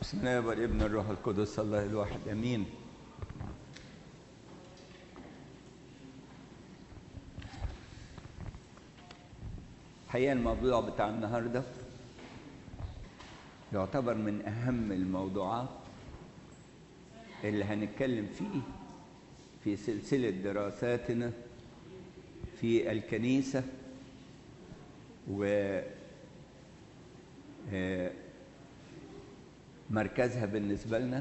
بسم الله والابن الروح القدس الله الواحد امين الحقيقه الموضوع بتاع النهارده يعتبر من اهم الموضوعات اللي هنتكلم فيه في سلسله دراساتنا في الكنيسه و آه، مركزها بالنسبة لنا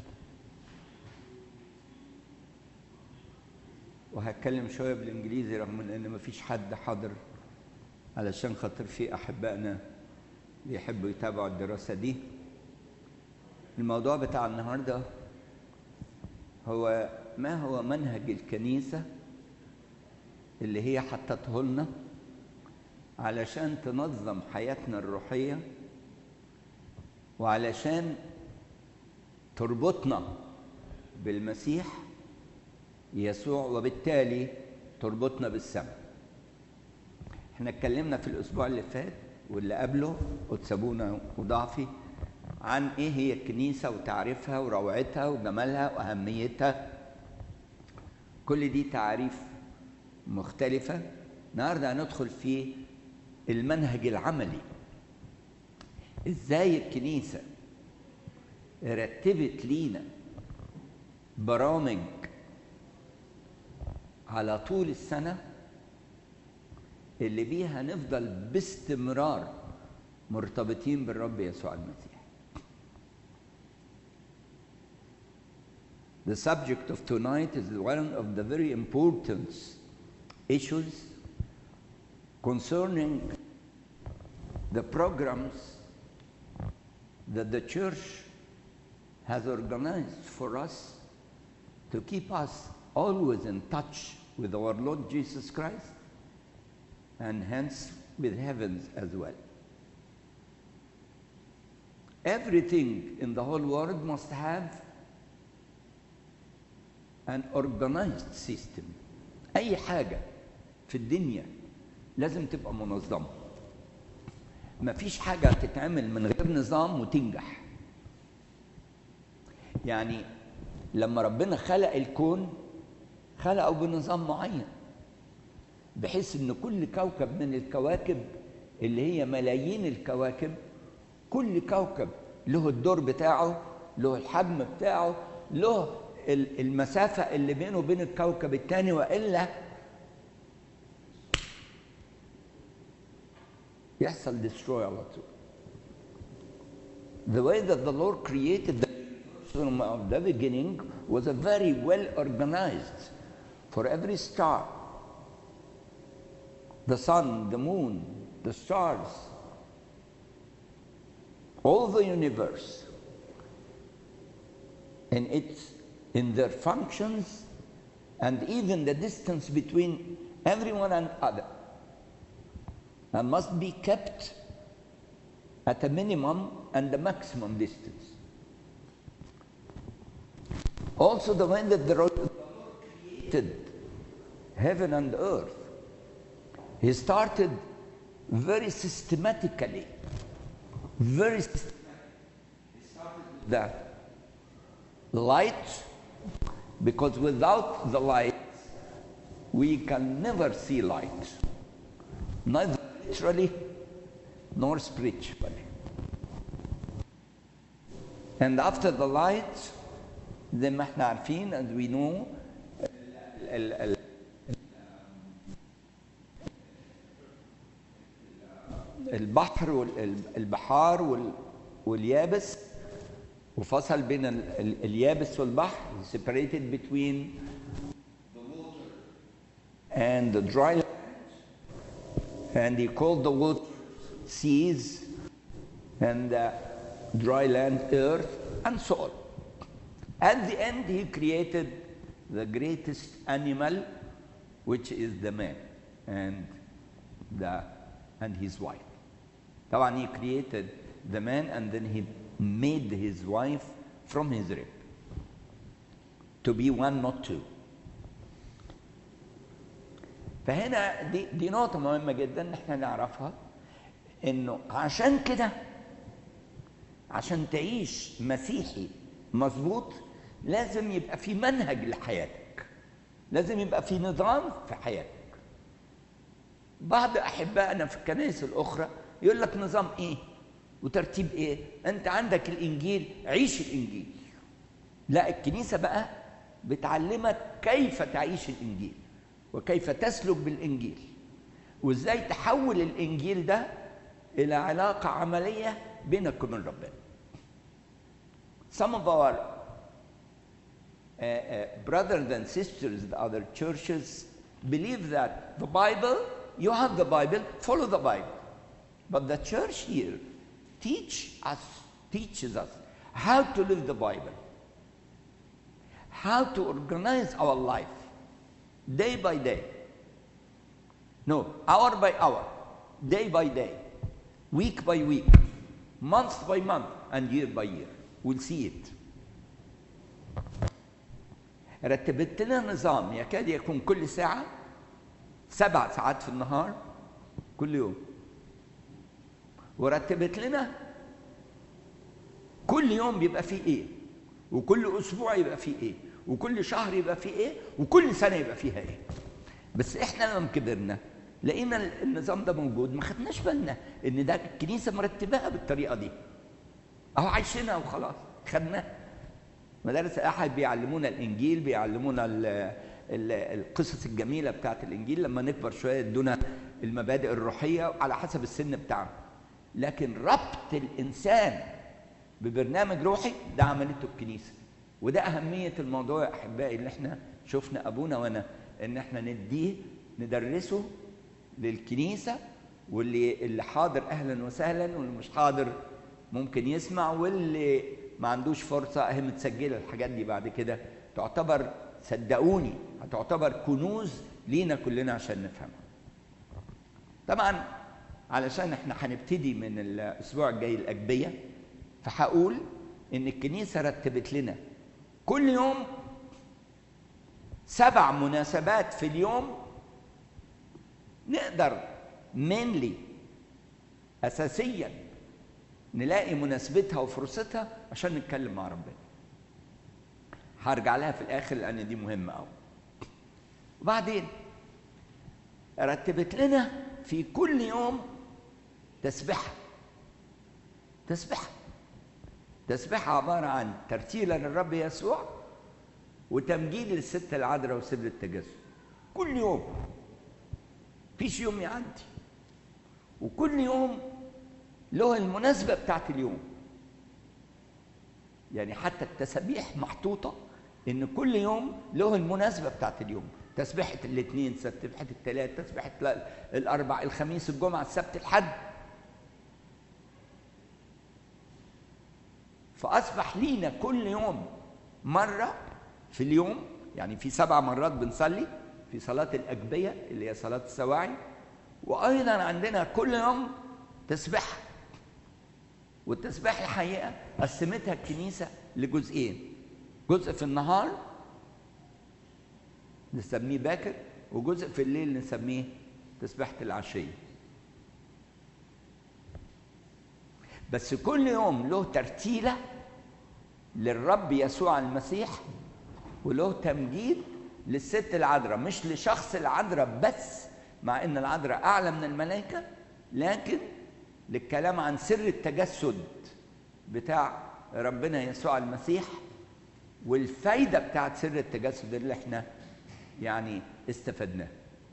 وهتكلم شوية بالإنجليزي رغم إن مفيش حد حاضر علشان خاطر في أحبائنا بيحبوا يتابعوا الدراسة دي الموضوع بتاع النهاردة هو ما هو منهج الكنيسة اللي هي حطته لنا علشان تنظم حياتنا الروحيه وعلشان تربطنا بالمسيح يسوع وبالتالي تربطنا بالسماء احنا اتكلمنا في الاسبوع اللي فات واللي قبله وتسابونا وضعفي عن ايه هي الكنيسه وتعريفها وروعتها وجمالها واهميتها كل دي تعاريف مختلفه النهارده هندخل في المنهج العملي ازاي الكنيسه رتبت لينا برامج على طول السنه اللي بيها نفضل باستمرار مرتبطين بالرب يسوع المسيح The subject of tonight is one of the very important issues concerning the programs that the church has organized for us to keep us always in touch with our Lord Jesus Christ and hence with heavens as well. Everything in the whole world must have an organized system. أي حاجة في الدنيا لازم تبقى منظمة. مفيش حاجة تتعمل من غير نظام وتنجح يعني لما ربنا خلق الكون خلقه بنظام معين بحيث ان كل كوكب من الكواكب اللي هي ملايين الكواكب كل كوكب له الدور بتاعه له الحجم بتاعه له المسافة اللي بينه وبين الكوكب الثاني وإلا يحصل destroy على طول. The way that the Lord created the from the beginning was a very well organized for every star. The sun, the moon, the stars, all the universe in its in their functions and even the distance between everyone and other and must be kept at a minimum and a maximum distance. Also, the way that the Lord created heaven and earth, He started very systematically, very systematically. He started with the light, because without the light, we can never see light, neither literally nor spiritually. And after the light, زي ما احنا عارفين and we know ال ال البحر والبحار واليابس وفصل بين اليابس والبحر separated between the water and the dry land and he called the water seas and the dry land earth and so on. At the end, he created the greatest animal, which is the man and the and his wife. طبعا he created the man and then he made his wife from his rib to be one not two. فهنا دي دي نقطة مهمة جدا ان احنا نعرفها انه عشان كده عشان تعيش مسيحي مظبوط لازم يبقى في منهج لحياتك لازم يبقى في نظام في حياتك بعض احبائنا في الكنائس الاخرى يقول لك نظام ايه وترتيب ايه انت عندك الانجيل عيش الانجيل لا الكنيسه بقى بتعلمك كيف تعيش الانجيل وكيف تسلك بالانجيل وازاي تحول الانجيل ده الى علاقه عمليه بينك وبين ربنا some of our uh, uh, brothers and sisters the other churches believe that the bible you have the bible follow the bible but the church here teach us teaches us how to live the bible how to organize our life day by day no hour by hour day by day week by week month by month and year by year we'll see it رتبت لنا نظام يكاد يكون كل ساعة سبع ساعات في النهار كل يوم ورتبت لنا كل يوم بيبقى فيه ايه وكل اسبوع يبقى فيه ايه وكل شهر يبقى فيه ايه وكل سنه يبقى فيها ايه بس احنا لما كبرنا لقينا النظام ده موجود ما خدناش بالنا ان ده الكنيسه مرتباها بالطريقه دي اهو عايشينها وخلاص خدناه مدارس الاحد بيعلمونا الانجيل بيعلمونا ال ال القصص الجميله بتاعت الانجيل لما نكبر شويه يدونا المبادئ الروحيه على حسب السن بتاعنا لكن ربط الانسان ببرنامج روحي ده عملته الكنيسه وده اهميه الموضوع يا احبائي اللي احنا شفنا ابونا وانا ان احنا نديه ندرسه للكنيسه واللي اللي حاضر اهلا وسهلا واللي مش حاضر ممكن يسمع واللي ما عندوش فرصه اهي متسجله الحاجات دي بعد كده تعتبر صدقوني هتعتبر كنوز لينا كلنا عشان نفهمها. طبعا علشان احنا هنبتدي من الاسبوع الجاي الاجبيه فهقول ان الكنيسه رتبت لنا كل يوم سبع مناسبات في اليوم نقدر مينلي اساسيا نلاقي مناسبتها وفرصتها عشان نتكلم مع ربنا هرجع لها في الاخر لان دي مهمه قوي وبعدين رتبت لنا في كل يوم تسبحه تسبحه تسبحه عباره عن ترتيله للرب يسوع وتمجيد للست العذراء وسر التجسد كل يوم فيش يوم يعدي وكل يوم له المناسبة بتاعت اليوم يعني حتى التسابيح محطوطة إن كل يوم له المناسبة بتاعت اليوم تسبيحة الاثنين تسبيحة الثلاث تسبيحة الأربع الخميس الجمعة السبت الحد فأصبح لينا كل يوم مرة في اليوم يعني في سبع مرات بنصلي في صلاة الأجبية اللي هي صلاة السواعي وأيضا عندنا كل يوم تسبيحة والتسبيح الحقيقة قسمتها الكنيسة لجزئين جزء في النهار نسميه باكر وجزء في الليل نسميه تسبيحة العشية بس كل يوم له ترتيلة للرب يسوع المسيح وله تمجيد للست العذراء مش لشخص العذراء بس مع ان العذراء اعلى من الملائكه لكن للكلام عن سر التجسد بتاع ربنا يسوع المسيح والفايده بتاعت سر التجسد اللي احنا يعني استفدناه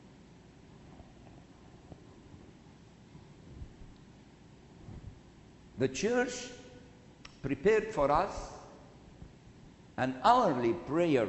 The church prepared for us an hourly prayer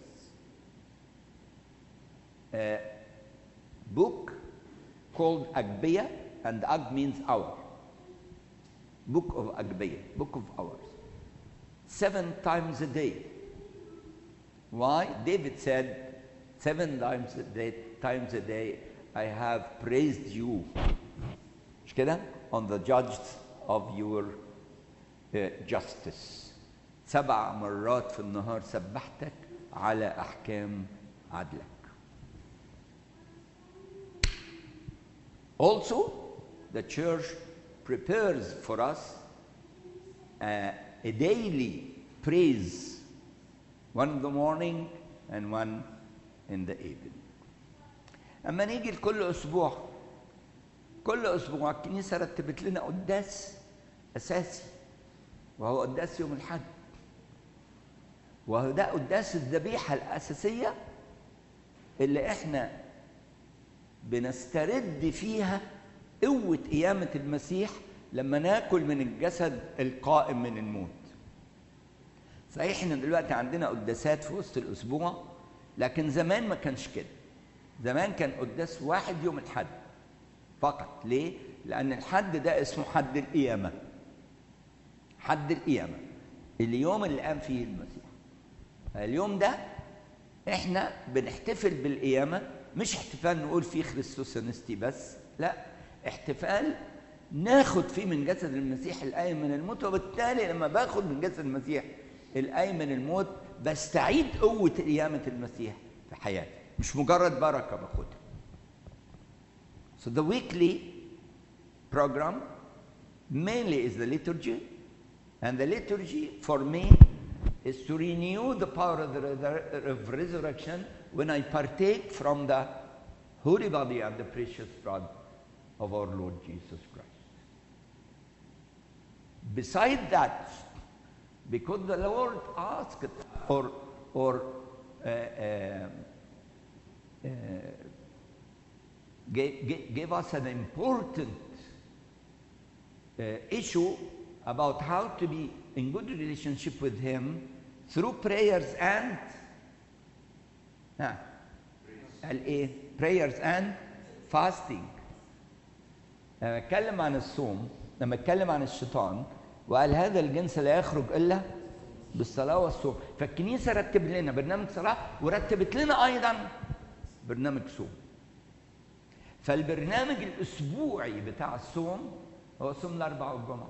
uh, book called Agbeya, and Ag means hour. Book of Agbeya, book of hours. Seven times a day. Why? David said, seven times a day, times a day I have praised you. مش كده؟ On the judges of your uh, justice. سبع مرات في النهار سبحتك على أحكام عدلك. Also, the church prepares for us uh, a daily praise, one in the morning and one in the evening. أما نيجي لكل أسبوع كل أسبوع الكنيسة رتبت لنا قداس أساسي وهو قداس يوم الحد وهو ده قداس الذبيحة الأساسية اللي احنا بنسترد فيها قوة قيامة المسيح لما ناكل من الجسد القائم من الموت. صحيح احنا دلوقتي عندنا قداسات في وسط الأسبوع لكن زمان ما كانش كده. زمان كان قداس واحد يوم الحد فقط، ليه؟ لأن الحد ده اسمه حد القيامة. حد القيامة. اليوم اللي قام فيه المسيح. اليوم ده احنا بنحتفل بالقيامة مش احتفال نقول فيه خريستوس انستي بس لا احتفال ناخد فيه من جسد المسيح القايم من الموت وبالتالي لما باخد من جسد المسيح القايم من الموت بستعيد قوة قيامة المسيح في حياتي مش مجرد بركة باخدها So the weekly program mainly is the liturgy and the liturgy for me is to renew the power of the resur- of resurrection when I partake from the holy body and the precious blood of our Lord Jesus Christ. Beside that, because the Lord asked or, or uh, uh, uh, gave, gave, gave us an important uh, issue about how to be in good relationship with Him through prayers and ها قال ايه؟ prayers and fasting لما اتكلم عن الصوم لما اتكلم عن الشيطان وقال هذا الجنس لا يخرج الا بالصلاه والصوم فالكنيسه رتب لنا برنامج صلاه ورتبت لنا ايضا برنامج صوم فالبرنامج الاسبوعي بتاع الصوم هو صوم الاربعاء والجمعه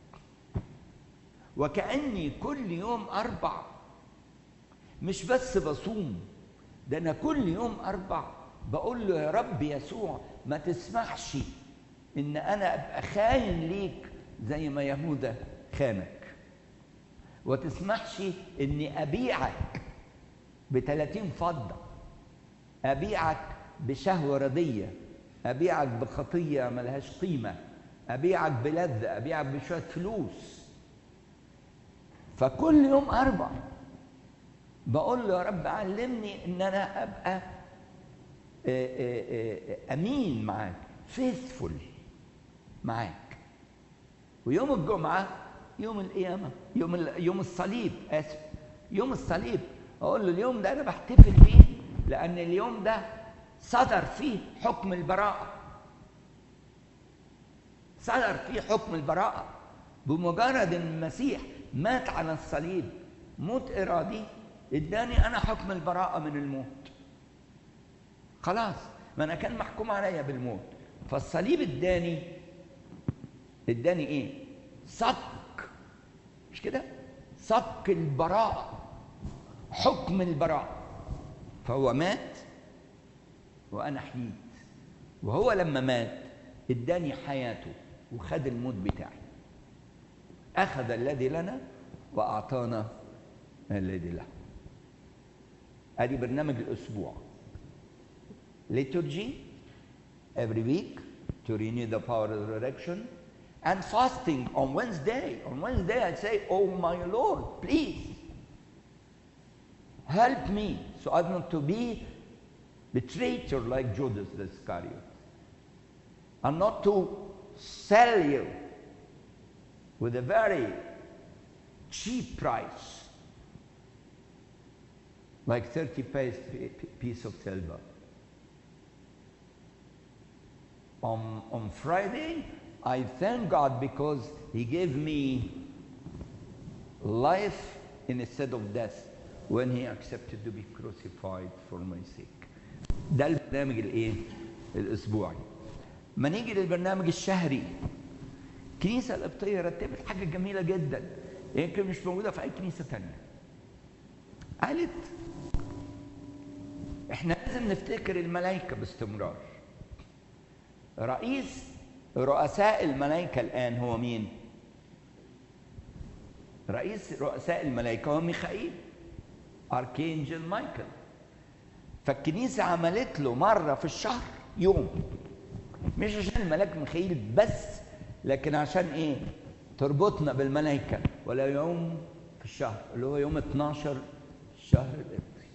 وكاني كل يوم اربع مش بس بصوم ده انا كل يوم اربع بقول له يا رب يسوع ما تسمحش ان انا ابقى خاين ليك زي ما يهوذا خانك وتسمحش اني ابيعك ب 30 فضه ابيعك بشهوه رديه ابيعك بخطيه ملهاش قيمه ابيعك بلذه ابيعك بشويه فلوس فكل يوم اربع بقول له يا رب علمني ان انا ابقى امين معاك فيثفول معاك ويوم الجمعه يوم القيامه يوم يوم الصليب اسف يوم الصليب اقول له اليوم ده انا بحتفل بيه لان اليوم ده صدر فيه حكم البراءه صدر فيه حكم البراءه بمجرد ان المسيح مات على الصليب موت ارادي اداني انا حكم البراءه من الموت خلاص ما انا كان محكوم عليا بالموت فالصليب اداني اداني ايه صك مش كده صك البراءه حكم البراءه فهو مات وانا حييت وهو لما مات اداني حياته وخد الموت بتاعي اخذ الذي لنا واعطانا الذي له ادي برنامج الاسبوع liturgy every week to renew the power of the resurrection and fasting on Wednesday. On Wednesday, I say, Oh my Lord, please help me so as not to be the traitor like Judas the Iscariot and not to sell you with a very cheap price like 30 piece of silver. On, on Friday, I thank God because He gave me life instead of death when He accepted to be crucified for my sake. ده البرنامج الايه؟ الاسبوعي. ما نيجي للبرنامج الشهري. الكنيسه القبطيه رتبت حاجه جميله جدا يمكن مش موجوده في اي كنيسه ثانيه. قالت احنا لازم نفتكر الملائكه باستمرار. رئيس رؤساء الملائكة الآن هو مين؟ رئيس رؤساء الملائكة هو ميخائيل أركينجل مايكل فالكنيسة عملت له مرة في الشهر يوم مش عشان الملاك ميخائيل بس لكن عشان ايه تربطنا بالملائكة ولا يوم في الشهر اللي هو يوم 12 الشهر الإبري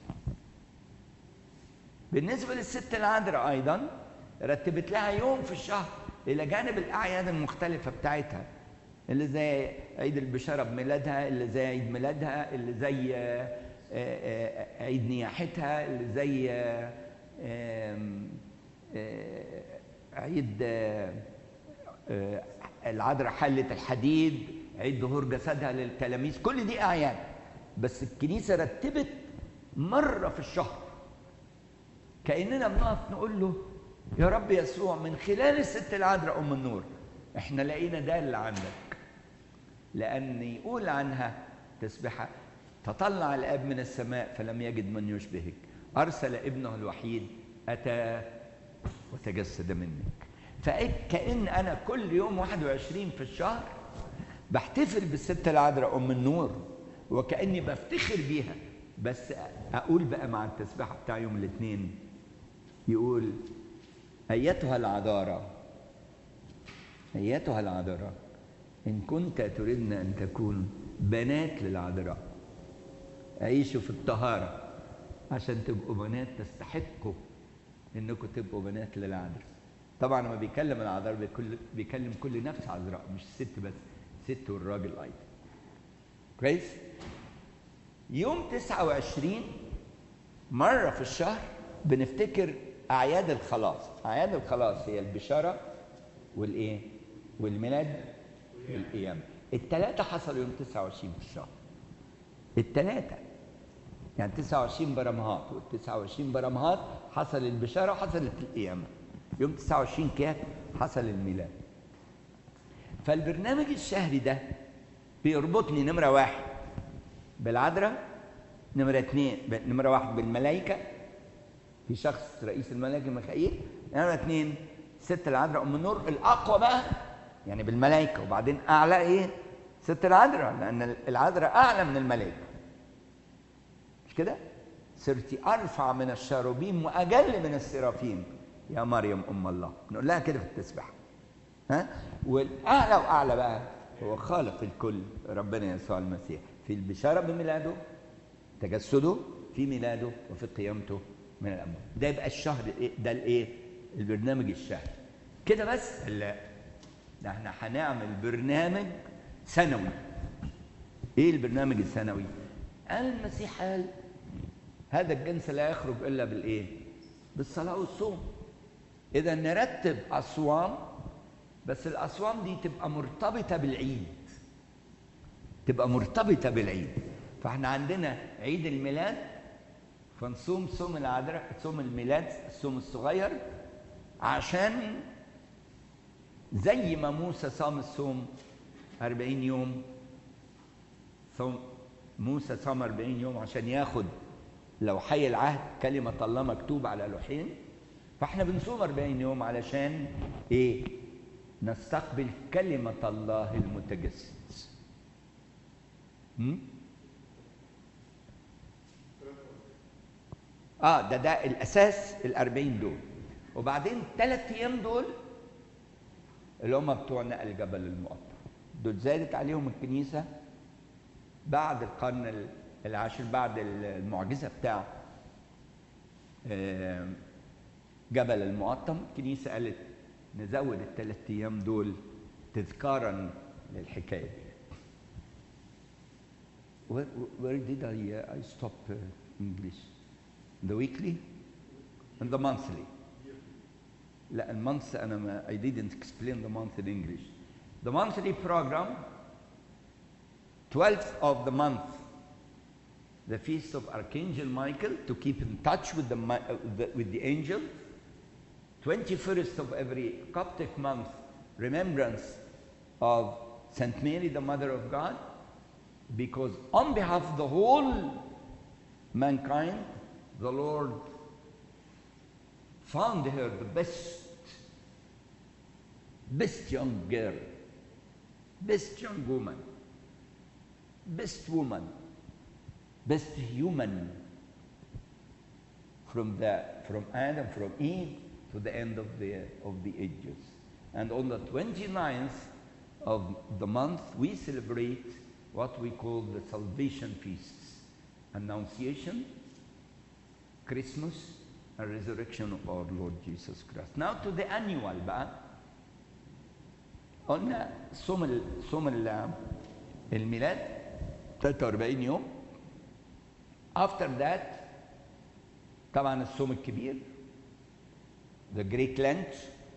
بالنسبة للست العذراء أيضا رتبت لها يوم في الشهر إلى جانب الأعياد المختلفة بتاعتها اللي زي عيد البشارة بميلادها اللي زي عيد ميلادها اللي زي عيد نياحتها اللي زي عيد العذراء حلة الحديد عيد ظهور جسدها للتلاميذ كل دي أعياد بس الكنيسة رتبت مرة في الشهر كأننا بنقف نقول له يا رب يسوع من خلال الست العذراء أم النور احنا لقينا ده اللي عندك لأن يقول عنها تسبحة تطلع الآب من السماء فلم يجد من يشبهك أرسل ابنه الوحيد أتى وتجسد منك فكأن أنا كل يوم 21 في الشهر بحتفل بالست العذراء أم النور وكأني بفتخر بيها بس أقول بقى مع التسبيحة بتاع يوم الاثنين يقول أيتها العذارى أيتها العذراء إن كنت تردن أن تكون بنات للعذراء عيشوا في الطهارة عشان تبقوا بنات تستحقوا إنكم تبقوا بنات للعذراء طبعا لما بيكلم العذراء بيكل بيكلم كل نفس عذراء مش الست بس الست والراجل أيضا كويس يوم 29 مرة في الشهر بنفتكر أعياد الخلاص أعياد الخلاص هي البشارة والإيه والميلاد والقيامة الثلاثة حصلوا يوم 29 في الشهر الثلاثة يعني 29 برمهات وال 29 برمهات حصل البشارة وحصلت القيامة يوم 29 كات حصل الميلاد فالبرنامج الشهري ده بيربطني نمرة واحد بالعذراء نمرة اثنين نمرة واحد بالملائكة في شخص رئيس الملائكة ميخائيل نمرة اثنين ست العذراء أم النور الأقوى بقى يعني بالملائكة وبعدين أعلى إيه؟ ست العذراء لأن العذراء أعلى من الملائكة مش كده؟ صرت أرفع من الشاروبيم وأجل من السرافيم يا مريم أم الله نقول لها كده في التسبيحة ها؟ والأعلى وأعلى بقى هو خالق الكل ربنا يسوع المسيح في البشارة بميلاده تجسده في ميلاده وفي قيامته من الأموات ده يبقى الشهر ده الإيه؟ البرنامج الشهري كده بس لا ده احنا هنعمل برنامج سنوي ايه البرنامج السنوي قال المسيح قال هذا الجنس لا يخرج الا بالايه بالصلاه والصوم اذا نرتب اصوام بس الاصوام دي تبقى مرتبطه بالعيد تبقى مرتبطه بالعيد فاحنا عندنا عيد الميلاد فنصوم صوم العذراء صوم الميلاد الصوم الصغير عشان زي ما موسى صام الصوم أربعين يوم صوم موسى صام أربعين يوم عشان ياخد لو حي العهد كلمة الله مكتوب على لوحين فاحنا بنصوم أربعين يوم علشان ايه نستقبل كلمة الله المتجسد م? اه ده ده الاساس الأربعين دول وبعدين ثلاث ايام دول اللي هم بتوع نقل جبل المقطع دول زادت عليهم الكنيسه بعد القرن العاشر بعد المعجزه بتاع جبل المقطم الكنيسه قالت نزود الثلاث ايام دول تذكارا للحكايه دي Where, where did I, uh, I stop uh, English? The weekly and the monthly. لا المانث انا ما I didn't explain the month in English. The monthly program 12th of the month the feast of Archangel Michael to keep in touch with the, uh, the with the angel 21st of every Coptic month remembrance of Saint Mary the mother of God because on behalf of the whole mankind the Lord found her the best, best young girl, best young woman, best woman, best human from the from Adam, from Eve to the end of the of the ages. And on the 29th of the month, we celebrate what we call the salvation feasts Annunciation, Christmas, and resurrection of our Lord Jesus Christ. Now to the annual بقى قلنا صوم ال- صوم ال- الميلاد 43 يوم after that طبعا الصوم الكبير the Great Lent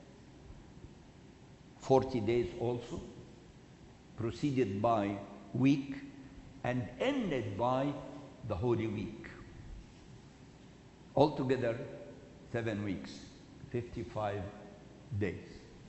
40 days also preceded by week and ended by the Holy Week. Altogether, seven weeks, 55 days.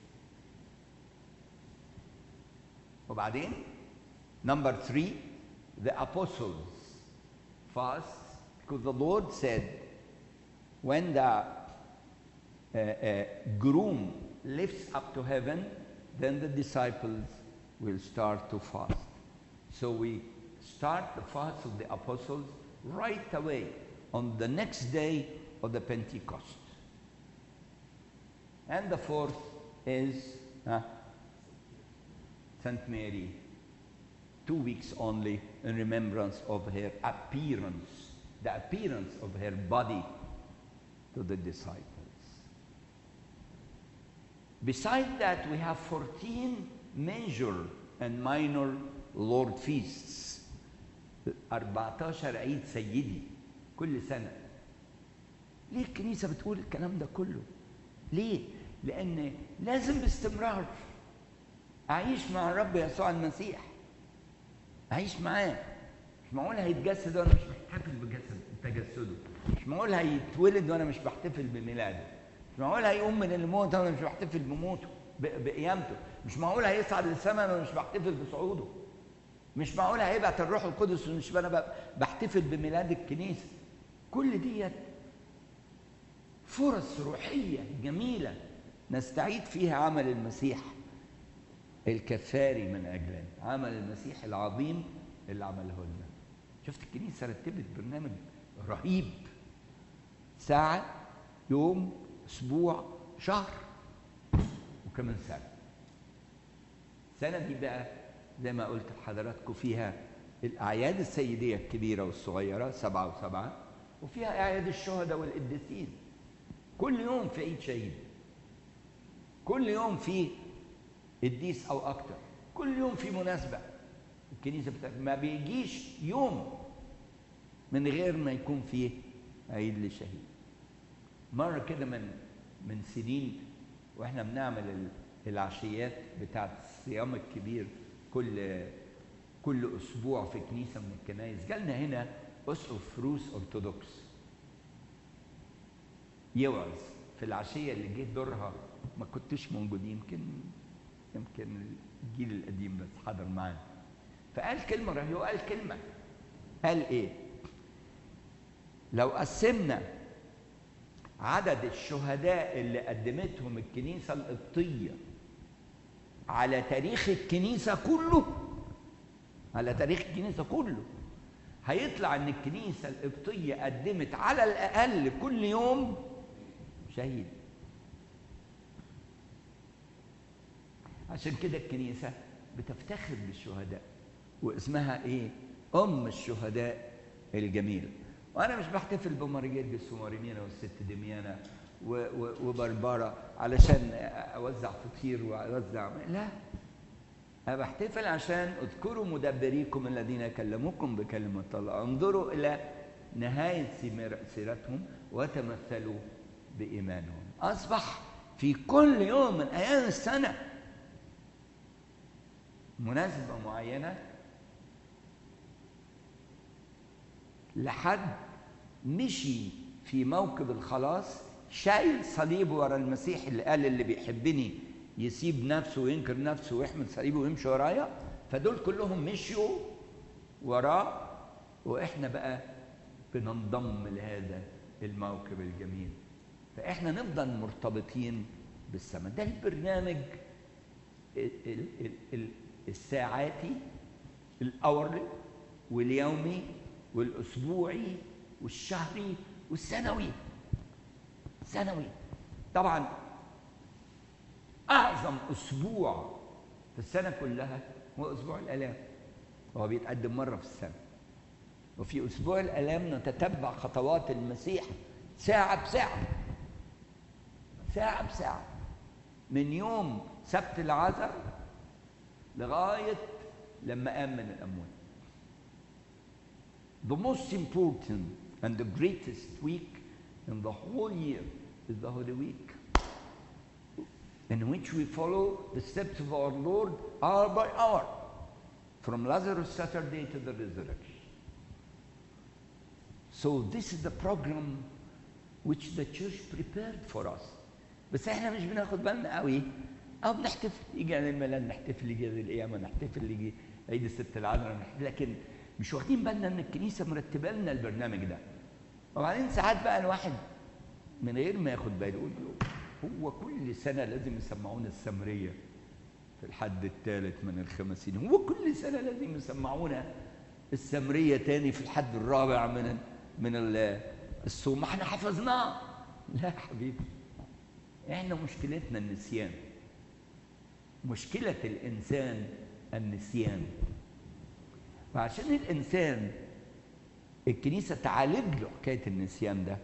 وبعدين number three the apostles fast because the Lord said when the uh, uh, groom lifts up to heaven, then the disciples will start to fast. So we start the fast of the apostles right away on the next day of the Pentecost. And the fourth is uh, Saint Mary, two weeks only in remembrance of her appearance, the appearance of her body to the disciples. Besides that, we have 14 major and minor Lord feasts. 14 عيد سيدي كل سنة. ليه الكنيسة بتقول الكلام ده كله؟ ليه؟ لأن لازم باستمرار أعيش مع الرب يسوع المسيح. أعيش معاه. مش معقول هيتجسد وأنا مش محتفل بجسد تجسده. مش معقول هيتولد وأنا مش بحتفل بميلاده. مش معقول هيقوم من الموت وانا مش بحتفل بموته ب- بقيامته مش معقول هيصعد للسماء وانا مش بحتفل بصعوده مش معقول هيبعت الروح القدس ومش انا ب- بحتفل بميلاد الكنيسه كل ديت فرص روحيه جميله نستعيد فيها عمل المسيح الكفاري من اجلنا عمل المسيح العظيم اللي عمله لنا شفت الكنيسه رتبت برنامج رهيب ساعه يوم اسبوع شهر وكمان سنه السنه دي بقى زي ما قلت لحضراتكم فيها الاعياد السيديه الكبيره والصغيره سبعه وسبعه وفيها اعياد الشهداء والقديسين كل يوم في عيد شهيد كل يوم في قديس او اكتر كل يوم في مناسبه الكنيسه بتاع ما بيجيش يوم من غير ما يكون فيه عيد لشهيد مره كده من من سنين واحنا بنعمل ال- العشيات بتاعت الصيام الكبير كل كل اسبوع في كنيسه من الكنائس جالنا هنا اسقف روس ارثوذكس يوعظ في العشيه اللي جه دورها ما كنتش موجود يمكن يمكن الجيل القديم بس حضر معانا فقال كلمه رهيبه وقال كلمه قال ايه لو قسمنا عدد الشهداء اللي قدمتهم الكنيسه القبطيه على تاريخ الكنيسه كله على تاريخ الكنيسه كله هيطلع ان الكنيسه القبطيه قدمت على الاقل كل يوم شهيد عشان كده الكنيسه بتفتخر بالشهداء واسمها ايه ام الشهداء الجميله وانا مش بحتفل بمارجرجس وماريمينا والست دميانه و- و- وبربره علشان اوزع فطير واوزع لا أنا بحتفل عشان اذكروا مدبريكم الذين كلموكم بكلمة الله انظروا إلى نهاية سمر- سيرتهم وتمثلوا بإيمانهم أصبح في كل يوم من أيام السنة مناسبة معينة لحد مشي في موكب الخلاص شايل صليبه ورا المسيح اللي قال اللي بيحبني يسيب نفسه وينكر نفسه ويحمل صليبه ويمشي ورايا فدول كلهم مشيوا وراه واحنا بقى بننضم لهذا الموكب الجميل فاحنا نفضل مرتبطين بالسماء ده البرنامج ال- ال- ال- ال- الساعاتي الاورلي واليومي والاسبوعي والشهري والسنوي سنوي طبعا اعظم اسبوع في السنه كلها هو اسبوع الالام هو بيتقدم مره في السنه وفي اسبوع الالام نتتبع خطوات المسيح ساعه بساعه ساعه بساعه من يوم سبت العذر لغايه لما قام من الاموات The most important and the greatest week in the whole year is the Holy Week, in which we follow the steps of our Lord hour by hour, from Lazarus Saturday to the resurrection. So this is the program which the church prepared for us. بس احنا مش بناخد بالنا قوي او بنحتفل يجي عيد الميلاد نحتفل يجي عيد القيامه نحتفل يجي عيد الست العذراء نحتفل لكن مش واخدين بالنا ان الكنيسه مرتبه لنا البرنامج ده وبعدين ساعات بقى الواحد من غير ما ياخد باله يقول له هو كل سنه لازم يسمعونا السمريه في الحد الثالث من الخمسين هو كل سنه لازم يسمعونا السمريه تاني في الحد الرابع من من الصوم ما احنا حفظناه لا يا حبيبي احنا مشكلتنا النسيان مشكله الانسان النسيان وعشان الانسان الكنيسه تعالج له حكايه النسيان ده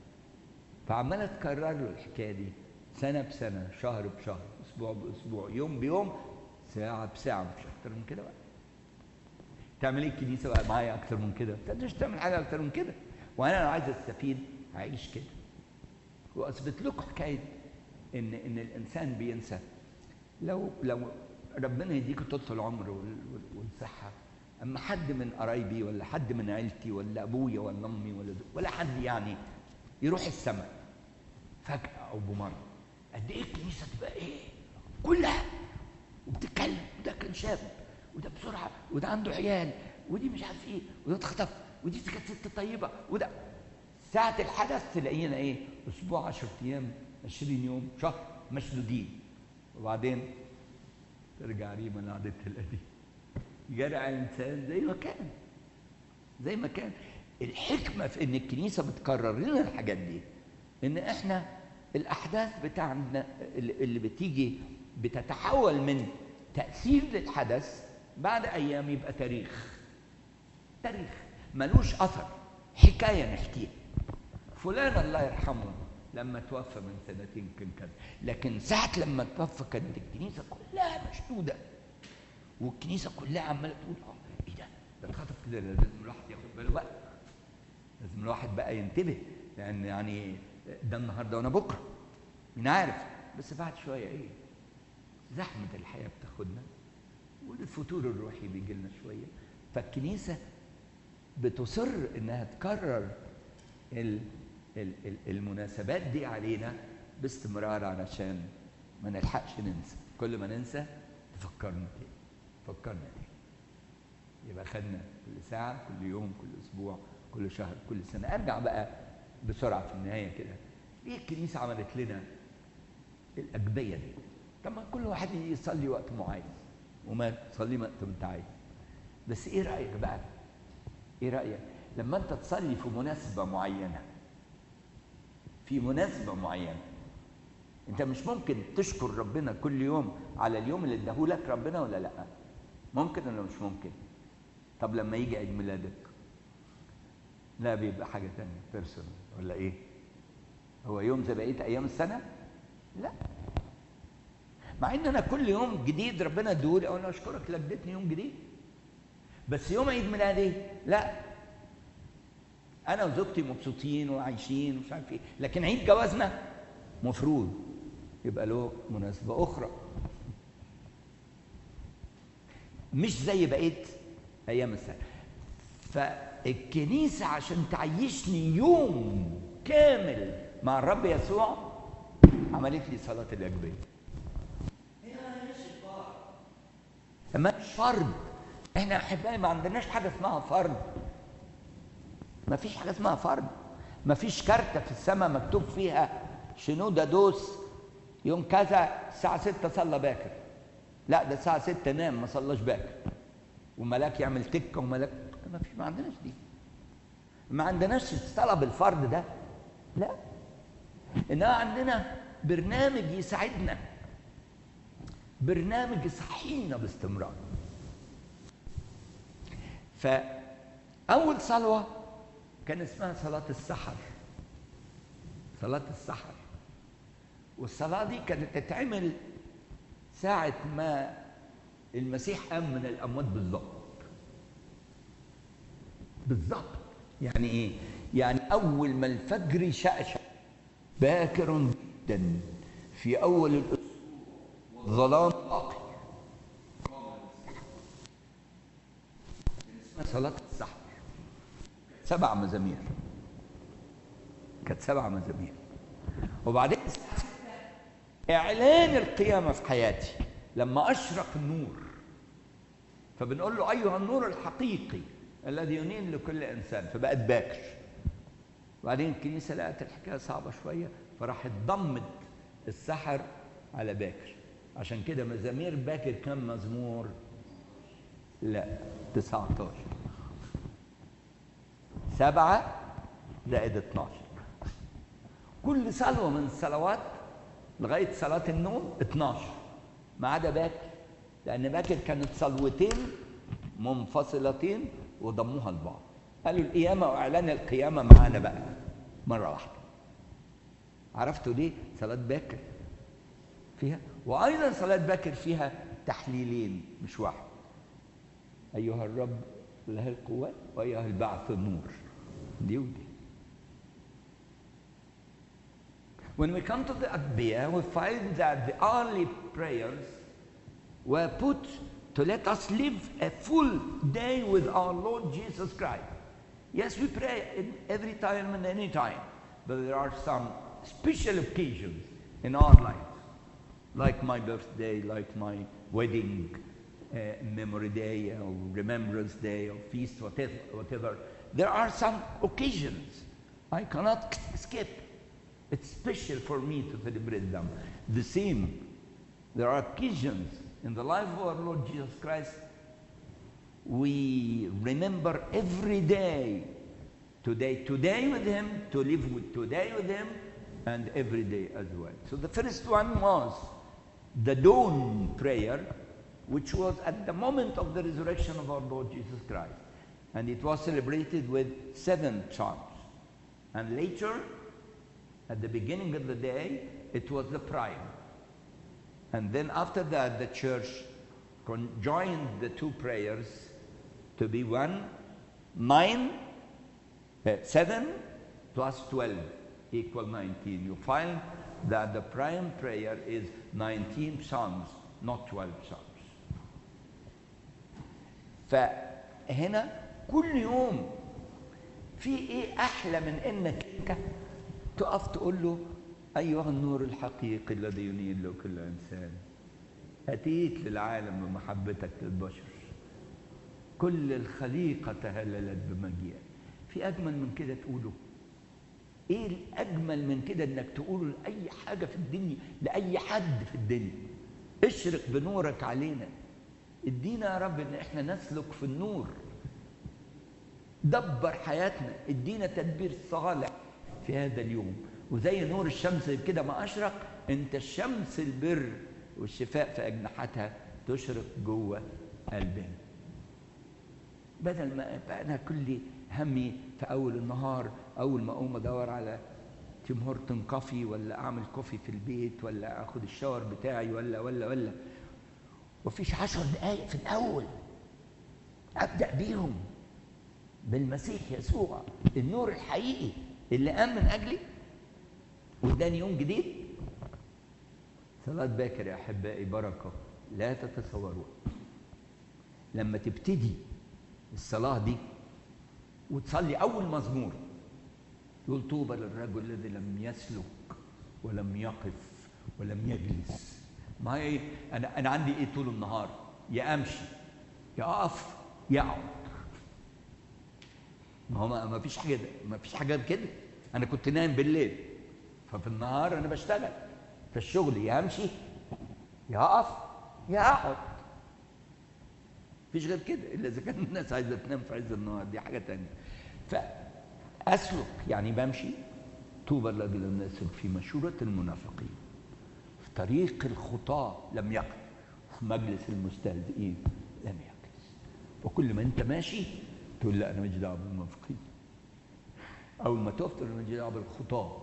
فعماله تكرر له الحكايه دي سنه بسنه شهر بشهر اسبوع باسبوع يوم بيوم ساعه بساعه مش اكتر من كده بقى تعمل ايه الكنيسه بقى معايا اكتر من كده ما تقدرش تعمل حاجه اكتر من كده وانا لو عايز استفيد هعيش كده واثبت لكم حكايه ان ان الانسان بينسى لو لو ربنا يديك طول العمر والصحه اما حد من قرايبي ولا حد من عيلتي ولا ابويا ولا امي ولا دو ولا حد يعني يروح السماء فجاه او بمره قد ايه الكنيسه تبقى ايه كلها وبتتكلم وده كان شاب وده بسرعه وده عنده عيال ودي مش عارف ايه وده اتخطف ودي كانت ست طيبه وده ساعة الحدث تلاقينا ايه؟ اسبوع 10 ايام 20 يوم شهر مشدودين وبعدين ترجع ريما لعادتها القديمة يرجع الانسان زي ما كان زي ما كان الحكمة في ان الكنيسة بتكرر لنا الحاجات دي ان احنا الاحداث بتاعنا اللي بتيجي بتتحول من تأثير للحدث بعد ايام يبقى تاريخ تاريخ ملوش اثر حكايه نحكيها فلان الله يرحمه لما توفى من سنتين كان كذا لكن ساعة لما توفى كانت الكنيسة كلها مشدودة والكنيسة كلها عمالة تقول اه ايه ده ده اتخطف كده لازم الواحد ياخد باله بقى لازم الواحد بقى ينتبه لأن يعني ده النهارده وانا بكره مين عارف بس بعد شوية ايه زحمة الحياة بتاخدنا والفتور الروحي بيجي لنا شوية فالكنيسة بتصر انها تكرر ال ال ال المناسبات دي علينا باستمرار علشان ما نلحقش ننسى كل ما ننسى تفكرنا تاني فكرنا تاني يبقى خدنا كل ساعة كل يوم كل أسبوع كل شهر كل سنة أرجع بقى بسرعة في النهاية كده ليه الكنيسة عملت لنا الأجبية دي طب ما كل واحد يصلي وقت ما عايز وما تصلي وقت ما انت عايز بس ايه رأيك بقى ايه رأيك لما انت تصلي في مناسبة معينة في مناسبة معينة انت مش ممكن تشكر ربنا كل يوم على اليوم اللي اداهولك ربنا ولا لا ممكن ولا مش ممكن طب لما يجي عيد ميلادك لا بيبقى حاجة تانية بيرسونال ولا ايه هو يوم زي بقية ايام السنة لا مع ان انا كل يوم جديد ربنا ادولي او انا اشكرك لك اديتني يوم جديد بس يوم عيد ميلادي لا انا وزوجتي مبسوطين وعايشين ومش عارف ايه لكن عيد جوازنا مفروض يبقى له مناسبه اخرى مش زي بقيه ايام السنه فالكنيسه عشان تعيشني يوم كامل مع الرب يسوع عملت لي صلاه الاجبيه ما مش فرض احنا احبائي ما عندناش حاجه اسمها فرض ما فيش حاجه اسمها فرض ما فيش كارته في السماء مكتوب فيها شنودة دوس يوم كذا الساعة 6 صلى باكر لا ده الساعة 6 نام ما صلاش باكر وملاك يعمل تكة وملاك ما في ما عندناش دي ما عندناش الصلاه بالفرد ده لا انما عندنا برنامج يساعدنا برنامج يصحينا باستمرار فأول صلوة كان اسمها صلاة السحر صلاة السحر والصلاة دي كانت تتعمل ساعة ما المسيح قام من الأموات بالظبط بالظبط يعني إيه؟ يعني أول ما الفجر يشقشق باكر جدا في أول الأسبوع ظلام باقي اسمها صلاة السحر سبع مزامير كانت سبع مزامير وبعدين إعلان القيامة في حياتي لما أشرق النور فبنقول له أيها النور الحقيقي الذي ينير لكل إنسان فبقت باكر وبعدين الكنيسة لقت الحكاية صعبة شوية فراحت ضمت السحر على باكر عشان كده مزامير باكر كم مزمور لا 19 سبعة زائد 12 كل صلوة من الصلوات لغاية صلاة النوم 12 ما عدا باكر لأن باكر كانت صلوتين منفصلتين وضموها لبعض قالوا القيامة وإعلان القيامة معانا بقى مرة واحدة عرفتوا ليه صلاة باكر فيها وأيضا صلاة باكر فيها تحليلين مش واحد أيها الرب له القوة وأيها البعث النور دي ودي When we come to the Adbiya, we find that the early prayers were put to let us live a full day with our Lord Jesus Christ. Yes, we pray in every time and any time, but there are some special occasions in our life, like my birthday, like my wedding uh, memory day, or remembrance day, or feast, whatever, whatever. There are some occasions I cannot skip. It's special for me to celebrate them. The same, there are occasions in the life of our Lord Jesus Christ we remember every day today today with him to live with today with him and every day as well so the first one was the dawn prayer which was at the moment of the resurrection of our lord jesus christ and it was celebrated with seven psalms and later at the beginning of the day it was the prime and then after that the church conjoined the two prayers to be one. Nine, uh, seven plus 12 equal 19. You find that the prime prayer is 19 psalms, not 12 psalms. فهنا كل يوم في ايه احلى من انك انت تقف تقول له ايها النور الحقيقي الذي ينير له كل انسان اتيت للعالم بمحبتك للبشر كل الخليقة تهللت بمجيئك في أجمل من كده تقوله إيه الأجمل من كده إنك تقوله لأي حاجة في الدنيا لأي حد في الدنيا اشرق بنورك علينا ادينا يا رب إن إحنا نسلك في النور دبر حياتنا ادينا تدبير صالح في هذا اليوم وزي نور الشمس كده ما أشرق أنت الشمس البر والشفاء في أجنحتها تشرق جوه قلبنا بدل ما ابقى انا كل همي في اول النهار اول ما اقوم ادور على تيم هورتون كوفي ولا اعمل كوفي في البيت ولا اخد الشاور بتاعي ولا ولا ولا وفيش عشر دقايق في الاول ابدا بيهم بالمسيح يسوع النور الحقيقي اللي قام من اجلي واداني يوم جديد صلاة باكر يا احبائي بركه لا تتصوروا لما تبتدي الصلاة دي وتصلي أول مزمور يقول طوبى للرجل الذي لم يسلك ولم يقف ولم يجلس ما هي أنا أنا عندي إيه طول النهار يا أمشي يا أقف يا أقعد ما هو ما فيش حاجة ما فيش حاجة كده أنا كنت نايم بالليل ففي النهار أنا بشتغل في الشغل يا أمشي يا أقف يا أقعد مفيش غير كده الا اذا كان الناس عايزه تنام في عز النهار دي حاجه تانية فاسلك يعني بمشي طوبى الذي لم يسلك في مشورة المنافقين في طريق الخطاة لم يقف في مجلس المستهزئين لم يجلس وكل ما انت ماشي تقول لا انا ماليش دعوه بالمنافقين اول ما تقف تقول انا ماليش دعوه بالخطاة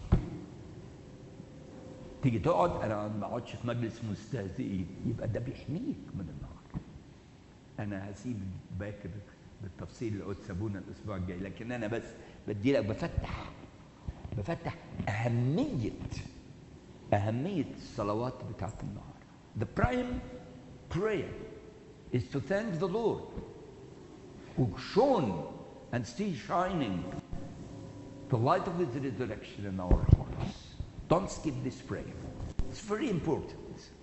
تيجي تقعد انا ما اقعدش في مجلس مستهزئين يبقى ده بيحميك من النار انا هسيب باكر بالتفصيل اللي قلت سابونا الاسبوع الجاي لكن انا بس بدي لك بفتح بفتح اهميه اهميه الصلوات بتاعت النهار the prime prayer is to thank the Lord who shone and still shining the light of his resurrection in our hearts don't skip this prayer it's very important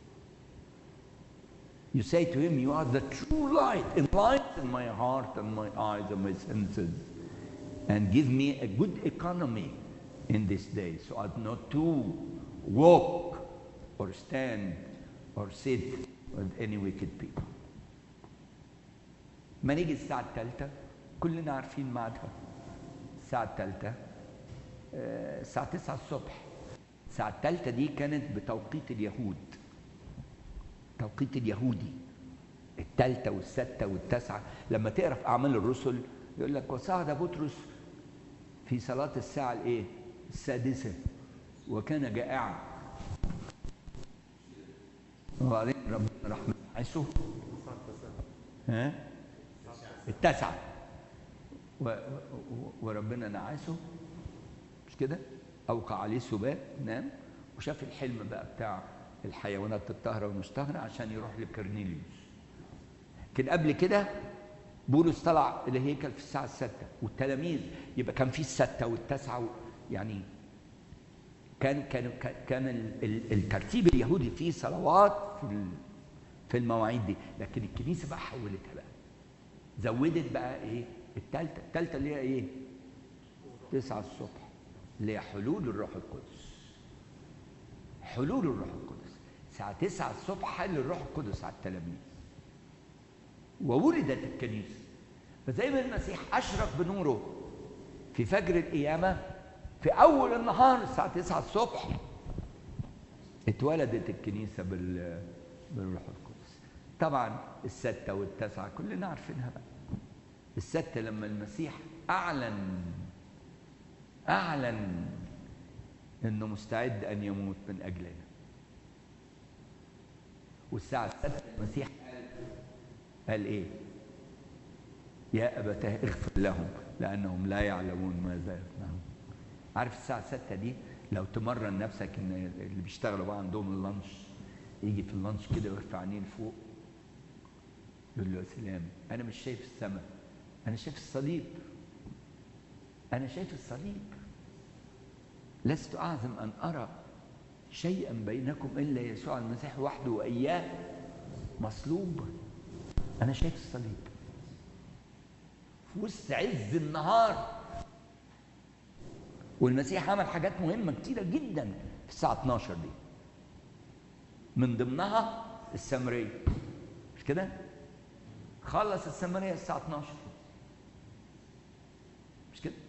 you say to him, You are the true light. Enlighten my heart and my eyes and my senses. And give me a good economy in this day so as not to walk or stand or sit with any wicked people. ما نيجي الساعة الثالثة كلنا عارفين ميعادها الساعة الثالثة آه، الساعة 9 الصبح الساعة الثالثة دي كانت بتوقيت اليهود توقيت اليهودي الثالثة والستة والتاسعة لما تقرا في أعمال الرسل يقول لك وصعد بطرس في صلاة الساعة الإيه؟ السادسة وكان جائعا وبعدين ربنا راح منعسه ها؟ التاسعة و- و- وربنا نعسه مش كده؟ أوقع عليه سبات نام وشاف الحلم بقى بتاع الحيوانات الطاهرة والمش طاهرة عشان يروح لكرنيليوس لكن قبل كده بولس طلع الهيكل في الساعة الستة والتلاميذ يبقى كان في الستة والتاسعة و- يعني كان كان كان ال- ال- الترتيب اليهودي فيه صلوات في ال- في المواعيد دي لكن الكنيسة بقى حولتها بقى زودت بقى ايه التالتة التالتة اللي هي ايه تسعة الصبح اللي هي حلول الروح القدس حلول الروح القدس الساعة 9 الصبح حل الروح القدس على التلاميذ وولدت الكنيسة فزي ما المسيح أشرق بنوره في فجر القيامة في أول النهار الساعة 9 الصبح اتولدت الكنيسة بال بالروح القدس طبعا الستة والتسعة كلنا عارفينها بقى الستة لما المسيح أعلن أعلن انه مستعد ان يموت من اجلنا والساعة السادسة المسيح قال قال ايه؟ يا أبتاه اغفر لهم لأنهم لا يعلمون ماذا يصنعون. عارف الساعة الستة دي لو تمرن نفسك إن اللي بيشتغلوا بقى عندهم اللانش يجي في اللانش كده ويرفع عينيه لفوق يقول له يا سلام أنا مش شايف السماء أنا شايف الصليب أنا شايف الصليب لست أعظم أن أرى شيئا بينكم إلا يسوع المسيح وحده وإياه مصلوب أنا شايف الصليب في وسط عز النهار والمسيح عمل حاجات مهمة كتيرة جدا في الساعة 12 دي من ضمنها السامرية مش كده؟ خلص السامرية الساعة 12 مش كده؟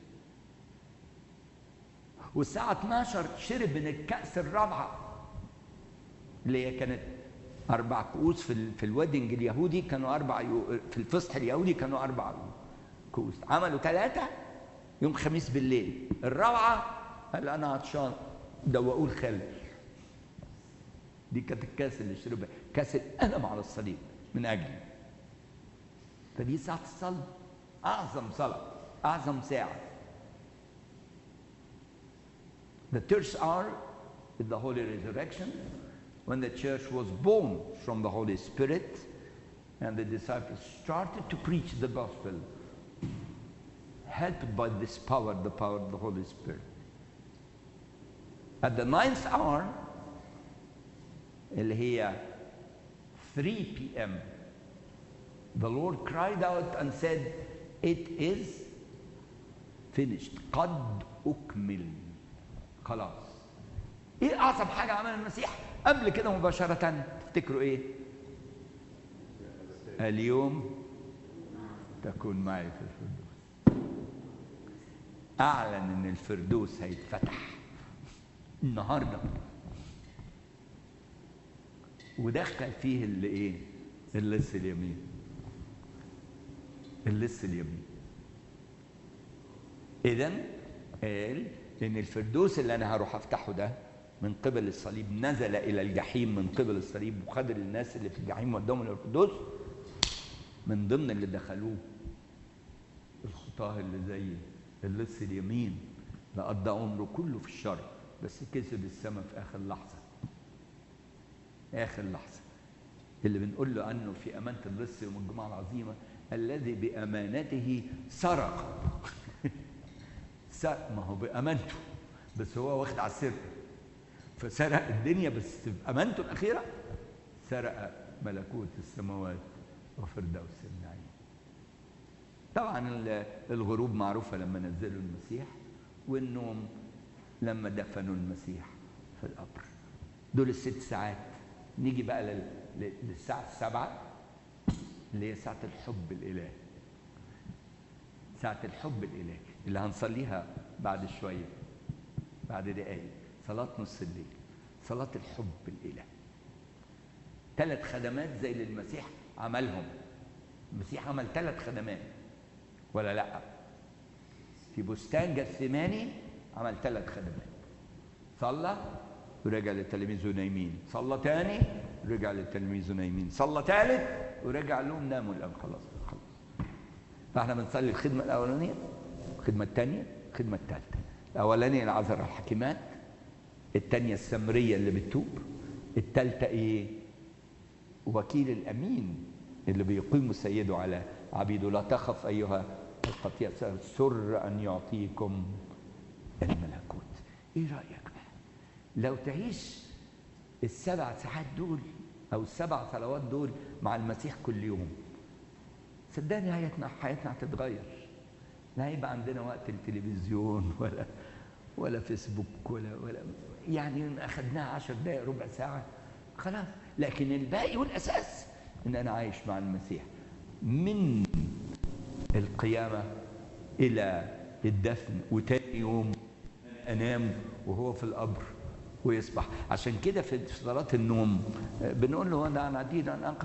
والساعة 12 شرب من الكأس الرابعة اللي هي كانت أربع كؤوس في ال... في الويدنج اليهودي كانوا أربع يو... في الفصح اليهودي كانوا أربع كؤوس عملوا ثلاثة يوم خميس بالليل الرابعة قال أنا عطشان دوقوه الخل دي كانت الكاس اللي شربها كاس الألم على الصليب من أجلي فدي ساعة الصلاة أعظم صلاة أعظم ساعة The third hour is the Holy Resurrection, when the church was born from the Holy Spirit, and the disciples started to preach the gospel, helped by this power, the power of the Holy Spirit. At the ninth hour, اللي هي 3 p.m., the Lord cried out and said, It is finished. قد أكمل. خلاص ايه اعظم حاجه عملها المسيح قبل كده مباشره تفتكروا ايه اليوم تكون معي في الفردوس اعلن ان الفردوس هيتفتح النهارده ودخل فيه اللي ايه اللص اليمين اللص اليمين اذا قال ان الفردوس اللي انا هروح افتحه ده من قبل الصليب نزل الى الجحيم من قبل الصليب وخد الناس اللي في الجحيم ودهم الى الفردوس من ضمن اللي دخلوه الخطاه اللي زي اللص اليمين اللي قضى عمره كله في الشر بس كسب السماء في اخر لحظه اخر لحظه اللي بنقول له عنه في امانه اللص يوم الجمعه العظيمه الذي بامانته سرق سرق ما هو بامانته بس هو واخد على السر فسرق الدنيا بس بامانته الاخيره سرق ملكوت السماوات وفردوس النعيم طبعا الغروب معروفه لما نزلوا المسيح والنوم لما دفنوا المسيح في القبر دول الست ساعات نيجي بقى لل... للساعة السابعة اللي هي ساعة الحب الإلهي ساعة الحب الإلهي اللي هنصليها بعد شوية بعد دقايق صلاة نص الليل صلاة الحب الإلهي ثلاث خدمات زي اللي المسيح عملهم المسيح عمل ثلاث خدمات ولا لا في بستان جثماني عمل ثلاث خدمات صلى ورجع للتلاميذ نايمين صلى تاني رجع للتلاميذ نايمين صلى ثالث ورجع لهم ناموا الان خلاص خلاص فاحنا بنصلي الخدمه الاولانيه الخدمه الثانيه الخدمه الثالثه الاولانيه العذراء الحكيمات الثانيه السمريه اللي بتتوب الثالثه ايه وكيل الامين اللي بيقيم سيده على عبيده لا تخف ايها القطيع سر ان يعطيكم الملكوت ايه رايك لو تعيش السبع ساعات دول او السبع صلوات دول مع المسيح كل يوم صدقني حياتنا حياتنا هتتغير لا هيبقى عندنا وقت التلفزيون ولا ولا فيسبوك ولا ولا يعني اخذناها عشر دقائق ربع ساعه خلاص لكن الباقي والاساس ان انا عايش مع المسيح من القيامه الى الدفن وتاني يوم انام وهو في القبر ويصبح عشان كده في صلاة النوم بنقول له أنا عديد أن أقف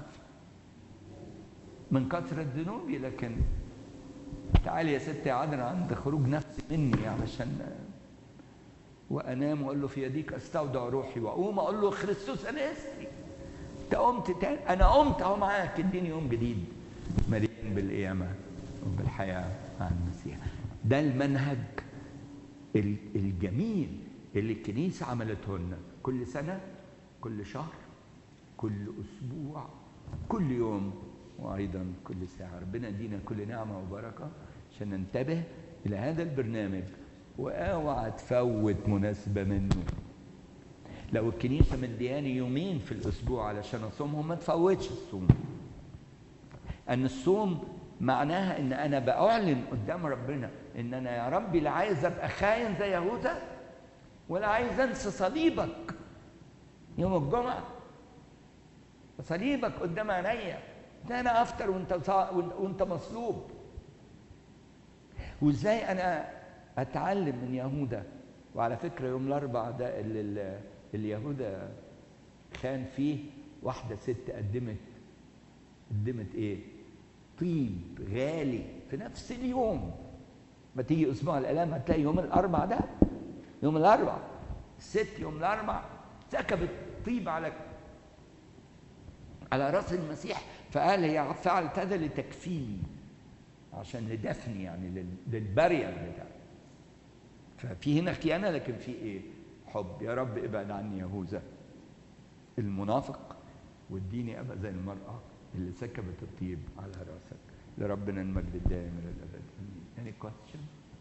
من كثرة ذنوبي لكن تعالي يا ستي عذرا عند خروج نفسي مني علشان وأنام وأقول له في يديك أستودع روحي وأقوم أقول له خريستوس أنا اسمي أنت قمت تاني أنا قمت أهو معاك اديني يوم جديد مليان بالقيامة وبالحياة مع المسيح ده المنهج الجميل اللي الكنيسة عملته لنا كل سنة كل شهر كل أسبوع كل يوم وأيضا كل ساعة ربنا يدينا كل نعمة وبركة عشان ننتبه إلى هذا البرنامج واوعى تفوت مناسبة منه لو الكنيسة مدياني يومين في الأسبوع علشان أصومهم ما تفوتش الصوم أن الصوم معناها ان انا باعلن قدام ربنا ان انا يا ربي لا عايز ابقى خاين زي يهوذا ولا عايز انسى صليبك يوم الجمعه صليبك قدام عينيا ده انا افطر وانت وانت مصلوب وازاي انا اتعلم من يهوذا وعلى فكره يوم الاربع ده اللي اليهوذا كان فيه واحده ست قدمت قدمت ايه طيب غالي في نفس اليوم ما تيجي اسبوع الالام هتلاقي يوم الاربع ده يوم الاربع الست يوم الاربع سكبت طيب على على راس المسيح فقال هي فعلت هذا لتكفيني عشان لدفني يعني للبرية بتاعي ففي هنا خيانة لكن في ايه حب يا رب ابعد عني يهوذا المنافق واديني ابقى زي المرأة اللي سكبت الطيب على راسك لربنا المجد الدائم الى الابد يعني كويستشن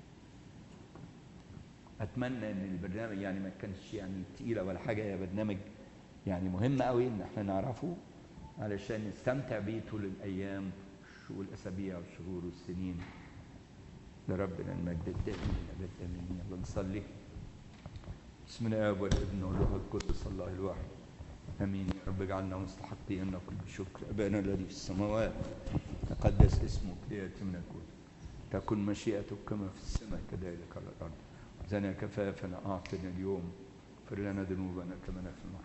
اتمنى ان البرنامج يعني ما كانش يعني تقيله ولا حاجه يا برنامج يعني مهم قوي ان احنا نعرفه علشان نستمتع بيه طول الايام والاسابيع والشهور والسنين لربنا المجد الدائم الى الابد امين يلا نصلي بسم الله والابن والروح القدس الله الواحد امين رب اجعلنا مستحقين كل شكر أبانا الذي في السماوات تقدس اسمك ليأتي ملكوتك تكن مشيئتك كما في السماء كذلك على الأرض زنا كفافنا أعطنا اليوم اغفر لنا ذنوبنا كما نغفر